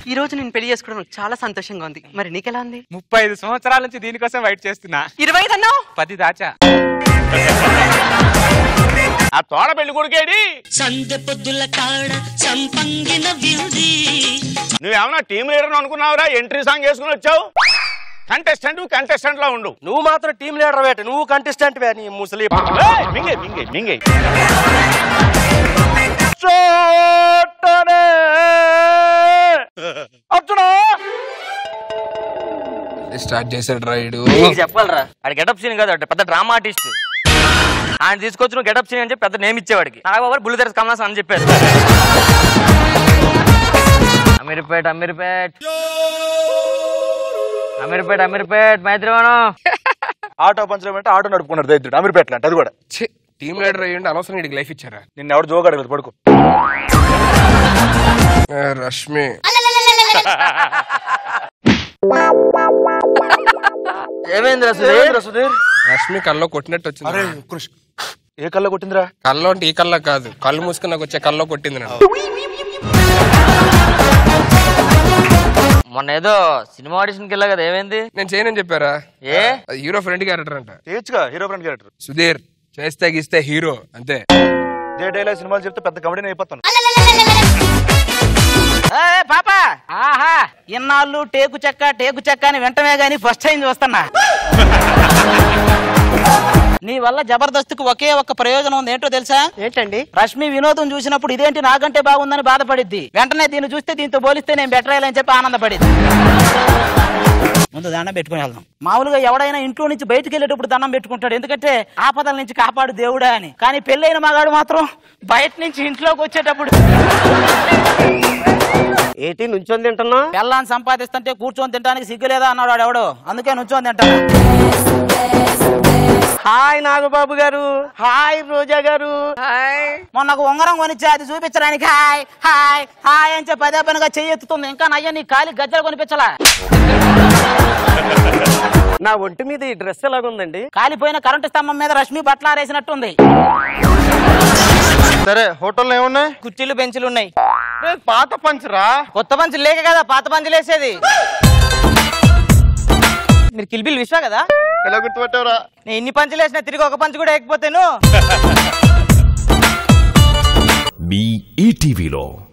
ఈ రోజు నేను పెళ్లి చేసుకోవడం నాకు చాలా సంతోషంగా ఉంది మరి నీకెలా ఉంది ముప్పై ఐదు సంవత్సరాల నుంచి దీనికోసం వెయిట్ చేస్తున్నా ఇరవై ఐదు అన్నావు పది దాచా ఆ తోడ పెళ్లి కొడుకేడి సందె పొద్దుల కాడ సంపంగిన వ్యూది నువ్వేమన్నా టీం లీడర్ అనుకున్నావురా ఎంట్రీ సాంగ్ వేసుకుని వచ్చావు కంటెస్టెంట్ కంటెస్టెంట్ లా ఉండు నువ్వు మాత్రం టీం లీడర్ వేట నువ్వు కంటెస్టెంట్ వే నీ ముసలి ఏయ్, మింగే మింగే మింగే అర్జునా స్టార్ట్ చేశాడు రైడు నీకు చెప్పాలరా ఆడి గెటప్ సీన్ కాదు అంటే పెద్ద డ్రామా ఆర్టిస్ట్ ఆయన తీసుకొచ్చిన గెటప్ సీన్ అని చెప్పి పెద్ద నేమ్ ఇచ్చేవాడికి నాగబాబు బుల్లితెరస్ కమలాస్ అని చెప్పారు అమీర్పేట్ అమీర్పేట్ అమీర్పేట్ అమీర్పేట్ మైత్రివనం ఆటో పంచడం అంటే ఆటో నడుపుకున్నాడు దరిద్రుడు అమీర్పేటలో అంటే అది కూడా టీమ్ లీడర్ అయ్యండి అనవసరం వీడికి లైఫ్ ఇచ్చారా నిన్న ఎవడు జోగాడు పడుకో ఆ, రష్మి ఏమైంది సుధీర్ సుధీర్ రష్మి కల్లో కొట్టినట్టు వచ్చింది అరే ఒక్క నిమిషం. ఏ కళ్ళ కొట్టిందిరా కల్లో అంటే ఈ కల్లో కాదు కళ్ళు మూసుకుని నాకు వచ్చే కల్లో కొట్టింది నన్ను మొన్న ఏదో సినిమా ఆడిషన్కి వెళ్ళా కదా ఏమైంది నేను చేయనని చెప్పారా ఏ అది హీరో ఫ్రెండ్ క్యారెక్టర్ అంట చేయొచ్చుగా హీరో ఫ్రెండ్ క్యారెక్టర్ సుధీర్ చేస్తే గీస్తే హీరో అంతే జే డైలాగ్ సినిమాలు చెప్తే పెద్ద కమెడీని అయిపోతాను పాప ఆహా ఇన్నాళ్ళు టేకు చెక్క టేకు చెక్క అని వెంటనే గాని ఫస్ట్ టైం చూస్తున్నా నీ వల్ల జబర్దస్త్కి ఒకే ఒక్క ప్రయోజనం ఉంది ఏంటో తెలుసా ఏంటండి రష్మి వినోదం చూసినప్పుడు ఇదేంటి నాకంటే బాగుందని బాధపడిద్ది వెంటనే దీన్ని చూస్తే దీంతో పోలిస్తే నేను బెటర్ అయ్యాలని చెప్పి ఆనందపడిద్ది ముందు దండం పెట్టుకుని వెళ్దాం మామూలుగా ఎవడైనా ఇంట్లో నుంచి బయటకు వెళ్ళేటప్పుడు దండం పెట్టుకుంటాడు ఎందుకంటే ఆపదల నుంచి కాపాడు దేవుడా అని కానీ పెళ్ళైన మగాడు మాత్రం బయట నుంచి ఇంట్లోకి వచ్చేటప్పుడు ఏంటి నుంచొని తింటున్నా పెళ్ళాన్ని సంపాదిస్తుంటే కూర్చొని తినడానికి సిగ్గులేదా అన్నాడు వాడు ఎవడు అందుకే నుంచొని తింటాను హాయ్ నాగబాబు గారు హాయ్ రోజా గారు హాయ్ మొన్న ఒక ఉంగరం కొనిచ్చా అది చూపించడానికి హాయ్ హాయ్ హాయ్ అని చెప్పి అదే పనిగా చెయ్యెత్తుతుంది ఇంకా నయ్య నీ కాలి గజ్జలు కొనిపించలా నా ఒంటి మీద ఈ డ్రెస్ ఎలాగుందండి కాలిపోయిన కరెంటు స్తంభం మీద రష్మి బట్టలు ఆరేసినట్టుంది సరే హోటల్లో ఏమున్నాయి కుర్చీలు బెంచులు ఉన్నాయి పాత పంచరా కొత్త పంచులు లేక కదా పాత పంచులు వేసేది మీరు కిల్బిల్ విశ్వా కదా ఎలా గుర్తుపట్టావురా నేను ఎన్ని పంచులు వేసినా తిరిగి ఒక పంచు కూడా వేయకపోతేను మీ ఈటీవీలో